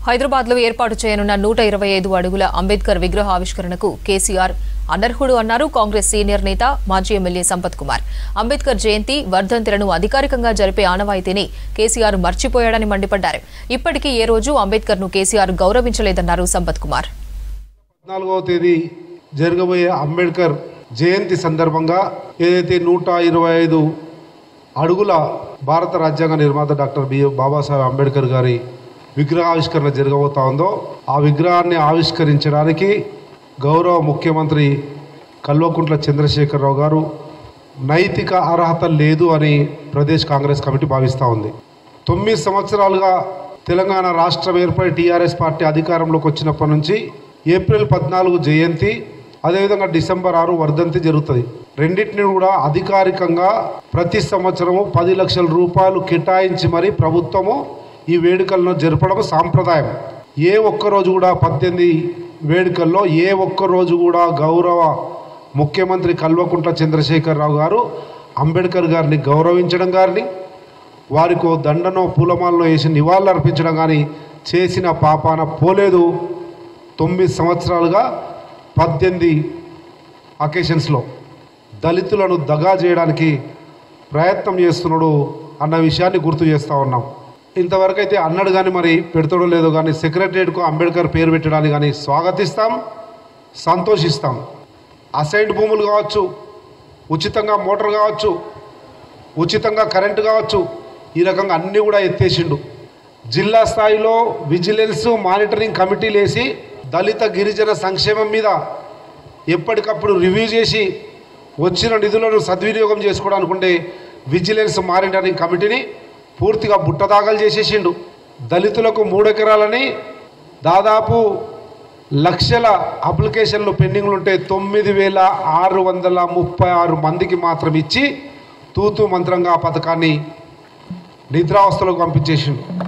హైదరాబాద్లో ఏర్పాటు చేయనున్న నూట ఇరవై ఐదు అడుగుల అంబేద్కర్ విగ్రహ ఆవిష్కరణకు కేసీఆర్ అనర్హుడు అన్నారు కాంగ్రెస్ సీనియర్ నేత మాజీ ఎమ్మెల్యే సంపత్ కుమార్ అంబేద్కర్ జయంతి వర్ధంతులను అధికారికంగా జరిపే ఆనవాయితీని కేసీఆర్ మర్చిపోయాడని మండిపడ్డారు ఇప్పటికీ ఏ రోజు అంబేద్కర్ ను కేసీఆర్ గౌరవించలేదన్నారు సంపత్ కుమార్ పద్నాలుగవ తేదీ జరగబోయే అంబేద్కర్ జయంతి సందర్భంగా ఏదైతే నూట ఇరవై ఐదు అడుగుల భారత రాజ్యాంగ నిర్మాత డాక్టర్ బి బాబాసాహెబ్ అంబేద్కర్ గారి విగ్రహావిష్కరణ జరగబోతా ఉందో ఆ విగ్రహాన్ని ఆవిష్కరించడానికి గౌరవ ముఖ్యమంత్రి కల్వకుంట్ల చంద్రశేఖరరావు గారు నైతిక అర్హత లేదు అని ప్రదేశ్ కాంగ్రెస్ కమిటీ భావిస్తూ ఉంది తొమ్మిది సంవత్సరాలుగా తెలంగాణ రాష్ట్రం ఏర్పడి టీఆర్ఎస్ పార్టీ అధికారంలోకి వచ్చినప్పటి నుంచి ఏప్రిల్ పద్నాలుగు జయంతి అదేవిధంగా డిసెంబర్ ఆరు వర్ధంతి జరుగుతుంది రెండింటిని కూడా అధికారికంగా ప్రతి సంవత్సరము పది లక్షల రూపాయలు కేటాయించి మరి ప్రభుత్వము ఈ వేడుకలను జరపడం సాంప్రదాయం ఏ ఒక్క రోజు కూడా పద్దెనిమిది వేడుకల్లో ఏ ఒక్క రోజు కూడా గౌరవ ముఖ్యమంత్రి కల్వకుంట్ల చంద్రశేఖరరావు గారు అంబేద్కర్ గారిని గౌరవించడం గారిని వారికి ఓ దండనో పూలమాలలో వేసి నివాళులు అర్పించడం కానీ చేసిన పాపాన పోలేదు తొమ్మిది సంవత్సరాలుగా పద్దెనిమిది అకేషన్స్లో దళితులను దగా చేయడానికి ప్రయత్నం చేస్తున్నాడు అన్న విషయాన్ని గుర్తు చేస్తూ ఉన్నాం ఇంతవరకు అయితే అన్నాడు కానీ మరి పెడతాడో లేదో కానీ సెక్రటరియట్కు అంబేద్కర్ పేరు పెట్టడానికి కానీ స్వాగతిస్తాం సంతోషిస్తాం అసైన్డ్ భూములు కావచ్చు ఉచితంగా మోటార్ కావచ్చు ఉచితంగా కరెంటు కావచ్చు ఈ రకంగా అన్నీ కూడా ఎత్తేసిండు జిల్లా స్థాయిలో విజిలెన్స్ మానిటరింగ్ కమిటీలు వేసి దళిత గిరిజన సంక్షేమం మీద ఎప్పటికప్పుడు రివ్యూ చేసి వచ్చిన నిధులను సద్వినియోగం చేసుకోవడానుకుంటే విజిలెన్స్ మానిటరింగ్ కమిటీని పూర్తిగా బుట్టదాఖలు చేసేసిండు దళితులకు మూడెకరాలని దాదాపు లక్షల అప్లికేషన్లు పెండింగ్లు ఉంటే తొమ్మిది వేల ఆరు వందల ముప్పై ఆరు మందికి మాత్రం ఇచ్చి తూతూ మంత్రంగా ఆ పథకాన్ని నిద్రావస్థలోకి పంపించేసిండు